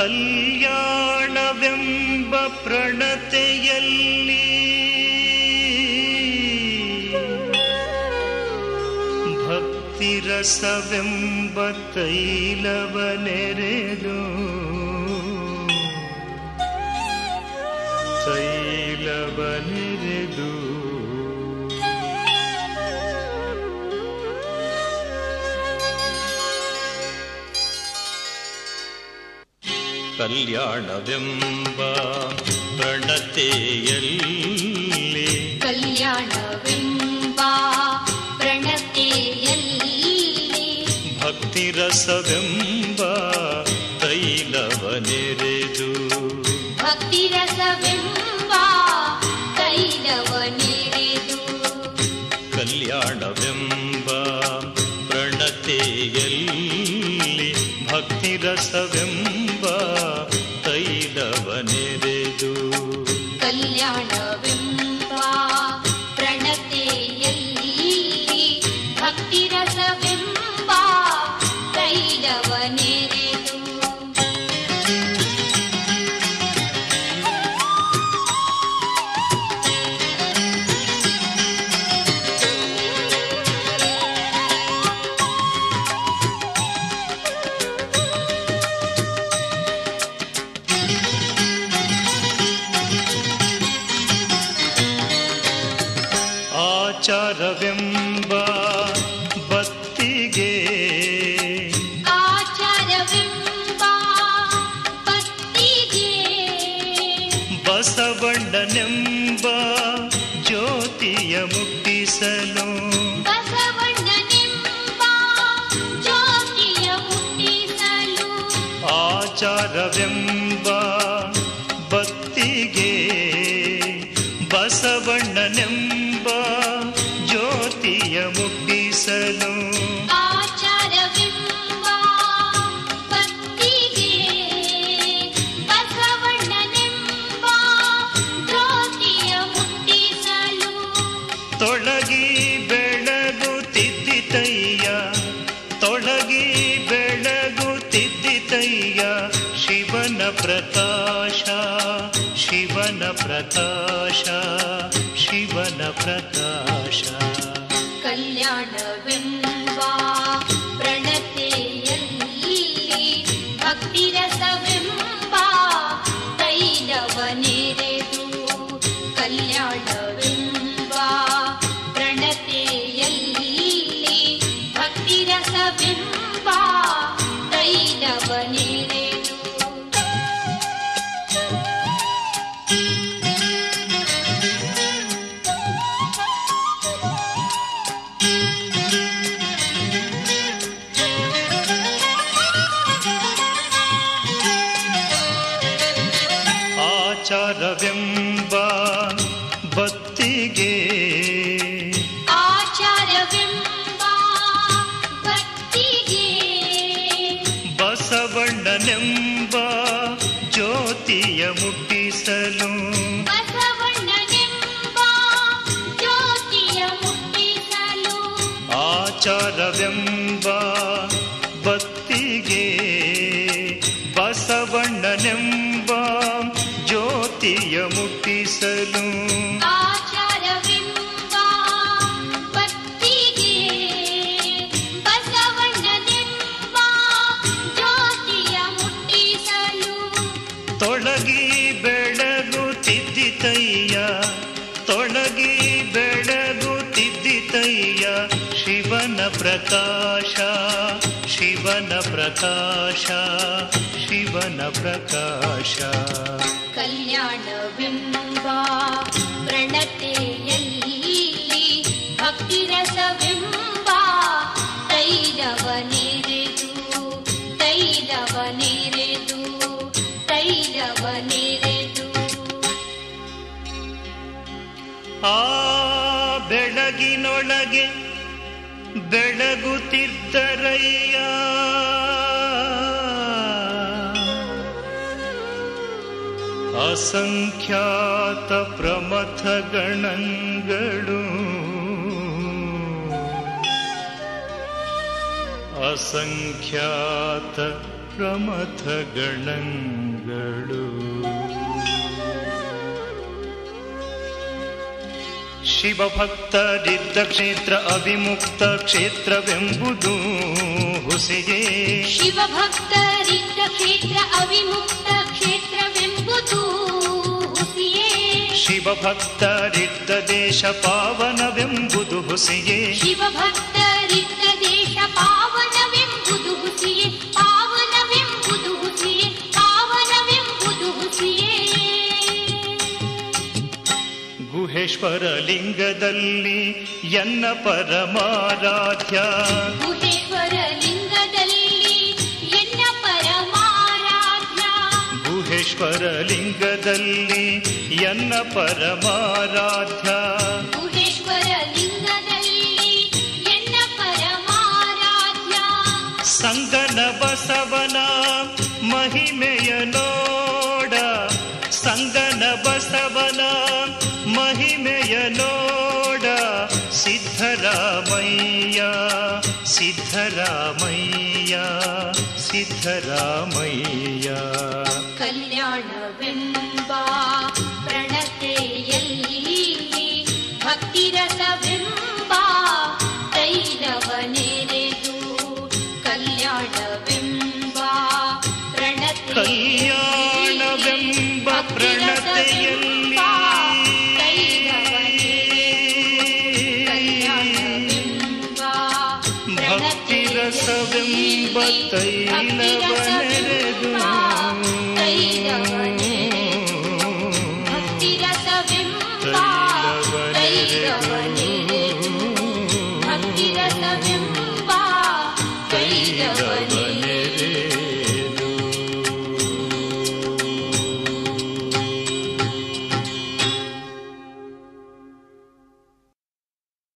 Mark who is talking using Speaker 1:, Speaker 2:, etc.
Speaker 1: ಕಲ್ಯಾಣವೆಂಬ ಪ್ರಣತೆಯಲ್ಲಿ ಭಕ್ತಿರಸವೆಂಬ ತೈಲವನೆರೆದು ತೈಲವನೆರೆದು ಕಲ್ಯಾಣವೆಂಬ ಪ್ರಣತೆಯಲ್ಲಿ
Speaker 2: ಕಲ್ಯಾಣವೆಂಬ ಪ್ರಣತೆಯಲ್ಲಿ
Speaker 1: ಭಕ್ತಿರಸವೆಂಬ ತೈಲವನೆರೆದು
Speaker 2: ಭಕ್ತಿರಸವೆಂಬ ತೈಲವನೆರೆದು
Speaker 1: ಕಲ್ಯಾಣವೆಂಬ ಪ್ರಣತೆಯಲ್ಲಿ ಭಕ್ತಿರಸವೆಂಬ ತೈಲವನೆರೆದು
Speaker 2: ಕಲ್ಯಾಣವೆಂಬ ಪ್ರಣತೆಯಲ್ಲಿ ಭಕ್ತಿರಸವೆಂಬ ತೈಲವನೆರೆದು
Speaker 1: ಆಚಾರವೆಂಬ ಬತ್ತಿಗೆ
Speaker 2: ಆಚಾರವೆಂಬ ಪತ್ತಿಗೆ
Speaker 1: ಬಸವಣ್ಣನೆಂಬ ಜ್ಯೋತಿಯ ಮುಟ್ಟಿಸಲು
Speaker 2: ಬಸವಣ್ಣನೆಂಬ ಜ್ಯೋತಿಯ ಮುಟ್ಟಿಸಲು
Speaker 1: ಆಚಾರವೆಂಬ ಬತ್ತಿಗೆ ಬಸವಣ್ಣನೆಂಬ ಜ್ಯೋತಿಯ ಮುಟ್ಟಿಸಲು
Speaker 2: ಆಚಾರವೆಂಬ ಪತ್ತಿಗೆ ಬಸವಣ್ಣನೆಂಬ ಜ್ಯೋತಿಯ ಮುಟ್ಟಿಸಲು
Speaker 1: ತೊಳಗಿ ಬೆಳಗುತ್ತಿದ್ದಿತಯ್ಯ ತೊಳಗಿ ಬೆಳಗುತ್ತಿದ್ದಿತಯ್ಯ ಶಿವನ ಪ್ರಕಾಶ ಶಿವನ ಪ್ರಕಾಶ ಶಿವನ ಪ್ರಕಾಶ
Speaker 2: ಕಲ್ಯಾಣವೆಂಬ ಪ್ರಣತೆಯಲ್ಲಿ ಭಕ್ತಿರಸವೆಂಬ ತೈಲವನೆರೆದು ಕಲ್ಯಾಣವೆಂಬ ಪ್ರಣತೆಯಲ್ಲಿ ಭಕ್ತಿರಸವೆಂಬ ತೈಲವನೆರೆದು
Speaker 1: ಆಚಾರವೆಂಬ ಬತ್ತಿಗೆ
Speaker 2: ಆಚಾರವೆಂಬ ಭಕ್ತಿಗೆ
Speaker 1: ಬಸವಣ್ಣನೆಂಬ ಜ್ಯೋತಿಯ ಮುಟ್ಟಿಸಲು
Speaker 2: ಬಸವಣ್ಣನೆಂಬ ಜ್ಯೋತಿಯ ಮುಟ್ಟಿಸಲು
Speaker 1: ಆಚಾರವೆಂಬ ಬತ್ತಿಗೆ ಬಸವಣ್ಣನೆಂಬ ಜ್ಯೋತಿಯ ಮುಟ್ಟಿಸಲು
Speaker 2: ಆಚಾರವೆಂಬ ಭಕ್ತಿಗೆ ಬಸವಣ್ಣನೆಂಬ ಜ್ಯೋತಿಯ ಮುಟ್ಟಿಸಲು
Speaker 1: ತೊಳಗಿ ಬೆಳಗುತ್ತಿದ್ದಿತಯ್ಯ ತೊಳಗಿ ಬೆಳಗುತ್ತಿದ್ದಿತಯ್ಯ ಶಿವನ ಪ್ರಕಾಶ ಶಿವನ ಪ್ರಕಾಶ ಶಿವನ ಪ್ರಕಾಶ
Speaker 2: ಕಲ್ಯಾಣವೆಂಬ ಪ್ರಣತೆಯಲ್ಲಿ ಭಕ್ತಿರಸವೆಂಬ ತೈಲವನೆರೆದು ತೈಲವನೆರೆದು ತೈಲವನೆರೆದು
Speaker 1: ಆ ಬೆಳಗಿನೊಳಗೆ ಬೆಳಗುತ್ತಿದ್ದರಯ್ಯ ಅಸಂಖ್ಯಾತ ಪ್ರಮಥ ಗಣಗಳು ಅಸಂಖ್ಯಾತ ಪ್ರಮಥ ಗಣಗಳು ಶಿವಭಕ್ತರಿದ್ದ ಕ್ಷೇತ್ರ ಅವಿಮುಕ್ತ ಕ್ಷೇತ್ರವೆಂಬುದು ಹುಸಿಗೆ
Speaker 2: ಶಿವಭಕ್ತರಿದ್ದ ಕ್ಷೇತ್ರ ಅವಿಮುಕ್ತ ಕ್ಷೇತ್ರವೆಂಬುದು ಹುಸಿಯೇ
Speaker 1: ಶಿವಭಕ್ತರಿದ್ದ ದೇಶ ಪಾವನವೆಂಬುದು ಹುಸಿಗೆ
Speaker 2: ಶಿವಭಕ್ತರಿದ್ದ ದೇಶ ಪಾವನವೆಂಬುದು ಹುಸಿಯೇ ಪಾವನವೆಂಬುದು ಹುಸಿಯೇ ಪಾವನವೆಂಬುದು ಹುಸಿಯೇ
Speaker 1: ಗುಹೇಶ್ವರ ಲಿಂಗದಲ್ಲಿ ಎನ್ನ ಪರಮಾರಾಧ್ಯ
Speaker 2: ಗುಹೇಶ್ವರ ಲಿಂಗದಲ್ಲಿ ಎನ್ನ ಪರಮಾರಾಧ್ಯ
Speaker 1: ಗುಹೇಶ್ವರ ಲಿಂಗದಲ್ಲಿ ಎನ್ನ ಪರಮಾರಾಧ್ಯ
Speaker 2: ಗುಹೇಶ್ವರ ಲಿಂಗದಲ್ಲಿ ಎನ್ನ ಪರಮಾರಾಧ್ಯ
Speaker 1: ಸಂಗನ ಬಸವನ ಮಹಿಮೆಯ ನೋಡ ಸಂಗನ ಬಸವನ ಮಹಿಮೆಯ ನೋಡ ಸಿದ್ಧರಾಮಯ್ಯ ಸಿದ್ಧರಾಮಯ್ಯ ಸಿದ್ಧರಾಮಯ್ಯ
Speaker 2: ಕಲ್ಯಾಣವೆಂಬ ಪ್ರಣತೆಯಲ್ಲಿ ಭಕ್ತಿರಸವೆಂಬ ತೈಲವನೆರೆದು ಕಲ್ಯಾಣವೆಂಬ ಪ್ರಣತೆ
Speaker 1: ಕಲ್ಯಾಣವೆಂಬ ಪ್ರಣತೆಯಲ್ಲಿ
Speaker 2: ಭಕ್ತಿರಸವೆಂಬ
Speaker 1: ತೈಲವನೆರೆದು
Speaker 2: ತೈಲವನೆರೆದು